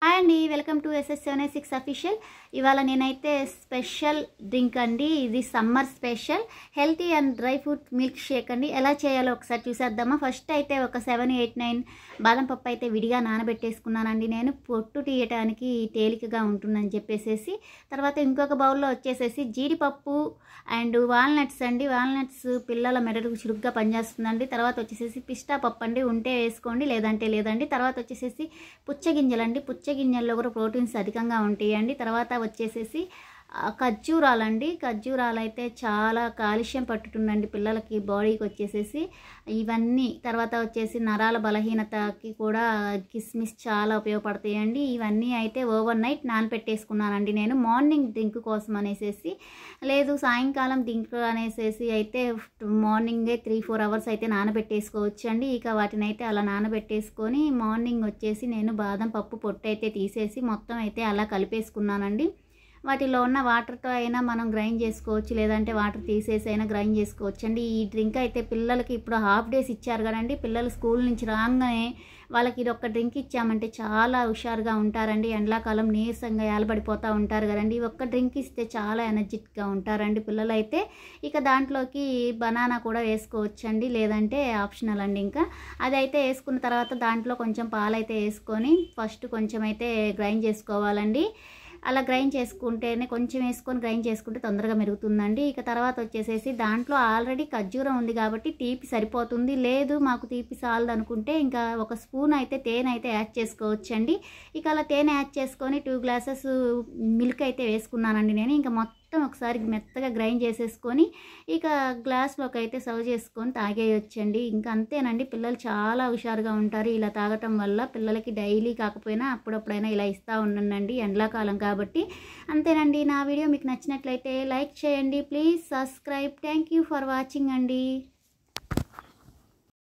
hi అండి welcome to SS seven six official ఇవాళ నేనైతే స్పెషల్ డ్రింక్ అండి ఇది summer special healthy and dry fruit milkshake అండి ఎలా చేయాలో ఒకసారి చూసేద్దామా ఫస్ట్ అయితే ఒక సెవెన్ ఎయిట్ నైన్ బాదం పప్పు అయితే విడిగా నానబెట్టేసుకున్నానండి నేను పొట్టు తీయటానికి తేలికగా ఉంటుందని చెప్పేసేసి తర్వాత ఇంకొక బౌల్లో వచ్చేసేసి జీడిపప్పు అండ్ వాల్నట్స్ అండి వాల్నట్స్ పిల్లల మెడకు చురుగ్గా పనిచేస్తుందండి తర్వాత వచ్చేసేసి పిస్తా పప్పు అండి ఉంటే వేసుకోండి లేదంటే లేదండి తర్వాత వచ్చేసేసి పుచ్చగింజలండి పుచ్చగింజల్లో కూడా ప్రోటీన్స్ అధికంగా ఉంటాయండి తర్వాత వచ్చేసేసి ఆ, ఖర్జూరాలండి ఖర్జూరాలు అయితే చాలా కాల్షియం పట్టుతుందండి పిల్లలకి బాడీకి వచ్చేసేసి ఇవన్నీ తర్వాత వచ్చేసి నరాల బలహీనతకి కూడా కిస్మిస్ చాలా ఉపయోగపడతాయండి ఇవన్నీ అయితే ఓవర్ నైట్ నానపెట్టేసుకున్నానండి నేను మార్నింగ్ డ్రింక్ కోసం అనేసేసి లేదు సాయంకాలం డ్రింక్ అనేసేసి అయితే మార్నింగే త్రీ ఫోర్ అవర్స్ అయితే నానబెట్టేసుకోవచ్చు అండి ఇక వాటిని అయితే అలా నానబెట్టేసుకొని మార్నింగ్ వచ్చేసి నేను బాదం పప్పు పొట్టు అయితే తీసేసి మొత్తం అయితే అలా కలిపేసుకున్నానండి వాటిలో ఉన్న వాటర్తో అయినా మనం గ్రైండ్ చేసుకోవచ్చు లేదంటే వాటర్ తీసేసి అయినా గ్రైండ్ చేసుకోవచ్చు అండి ఈ డ్రింక్ అయితే పిల్లలకి ఇప్పుడు హాఫ్ డేస్ ఇచ్చారు కదండి పిల్లలు స్కూల్ నుంచి రాగానే వాళ్ళకి ఇది ఒక్క డ్రింక్ ఇచ్చామంటే చాలా హుషారుగా ఉంటారండి ఎండాకాలం నీరసంగా ఏలబడిపోతూ ఉంటారు కదండి ఈ ఒక్క డ్రింక్ ఇస్తే చాలా ఎనర్జెటిక్గా ఉంటారండి పిల్లలు అయితే ఇక దాంట్లోకి బనానా కూడా వేసుకోవచ్చండి లేదంటే ఆప్షనల్ అండి ఇంకా అదైతే వేసుకున్న తర్వాత దాంట్లో కొంచెం పాలైతే వేసుకొని ఫస్ట్ కొంచెం అయితే గ్రైండ్ చేసుకోవాలండి అలా గ్రైండ్ చేసుకుంటేనే కొంచెం వేసుకొని గ్రైండ్ చేసుకుంటే తొందరగా మెరుగుతుందండి ఇక తర్వాత వచ్చేసేసి దాంట్లో ఆల్రెడీ ఖర్జూరం ఉంది కాబట్టి తీపి సరిపోతుంది లేదు మాకు తీపి చాలదు అనుకుంటే ఇంకా ఒక స్పూన్ అయితే తేనె అయితే యాడ్ చేసుకోవచ్చండి ఇక అలా తేనె యాడ్ చేసుకొని టూ గ్లాసెస్ మిల్క్ అయితే వేసుకున్నానండి నేను ఇంకా మొత్తం ఒకసారి మెత్తగా గ్రైండ్ చేసేసుకొని ఇక గ్లాస్లోకి అయితే సర్వ్ చేసుకొని తాగేయొచ్చండి ఇంకా అంతేనండి పిల్లలు చాలా హుషారుగా ఉంటారు ఇలా తాగటం వల్ల పిల్లలకి డైలీ కాకపోయినా అప్పుడప్పుడైనా ఇలా ఇస్తూ ఉండండి ఎండాకాలం కాబట్టి అంతేనండి నా వీడియో మీకు నచ్చినట్లయితే లైక్ చేయండి please subscribe thank you for watching అండి